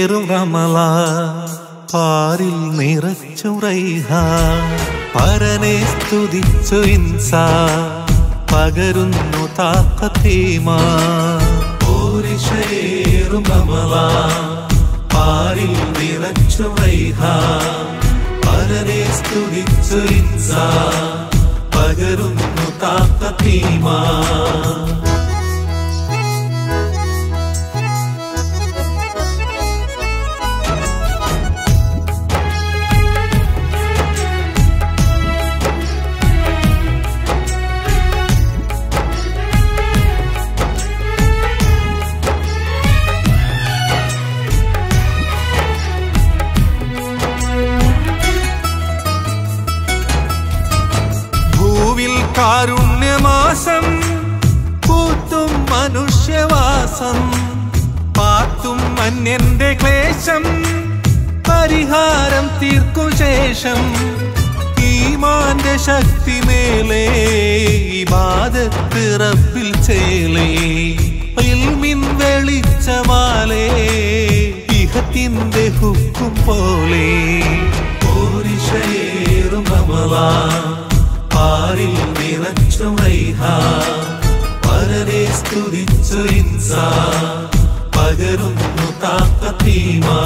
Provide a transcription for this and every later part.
ഉഷയേറും റമല പാരിൽ നിറച്ചു റൈഹ പരനെ സ്തുതിച്ചു ഇൻസാ പകരുന്നു താക്കത്തീമാ ഓരിഷയേറും റമല പാരിൽ നിറച്ചു റൈഹ പരനെ സ്തുതിച്ചു ഇൻസാ പകരുന്നു താക്കത്തീമാ ഭൂവിൽ കാരുണ്യമാസം പൂത്തും മനുഷ്യവാസം പാത്തും അന്യന്റെ ക്ലേശം പരിഹാരം തീർക്കും ശേഷം ഈമാന്റെ ശക്തി മേലേ ഇബാദത്ത് റബ്ബിൽ ചേലേ ഇൽമിൻ വെളിച്ചമാലേ ഇഹത്തിന്റെ ഹുക്കും പോലെ ഓരിഷയേറും റമളാ പാരിൽ നിറച്ചു റൈഹ പരനെ സ്തുതിച്ചു ഇൻസാ പകരുന്നു താക്കത്തീമാ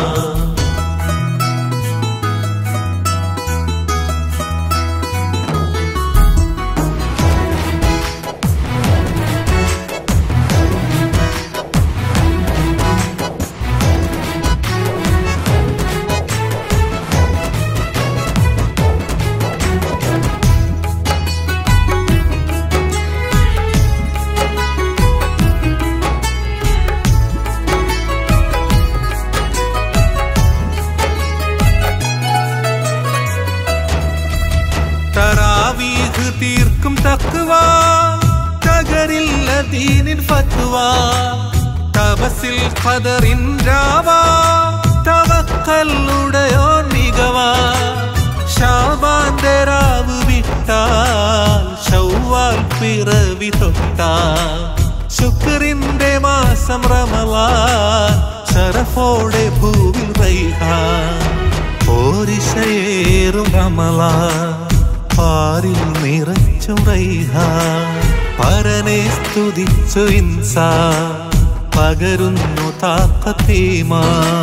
തറാവീഹ് തീർക്കും തക്കുവ തകരില്ല ദീനിൻ ഫത്വ തപസിൽ ഖദറിൻ രാവാ തവക്കല്ലുടയോ മികവ ഷാബാന്റെ രാവ് വിട്ടാൽ ഷൗവാൽ പിറവി തൊട്ടാൽ ശുക്രിന്റെ മാസം റമലാൻ ശരഫോടെ ഭൂവിൽ റൈഹാൻ ഓരിശയേറും റമല പാരിൽ നിറച്ചു റൈഹ പരനെ സ്തുതിച്ചു ഇൻസാ പകരുന്നു താക്കത്തീമാ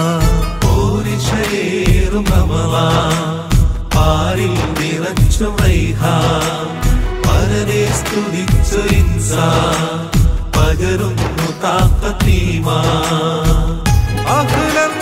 ഓരിശയേറും റമല പാരിൽ നിറച്ചു റൈഹ പരനെ സ്തുതിച്ചു ഇൻസാ പകരുന്നു താക്കത്തീമാ അഹ്ലൻ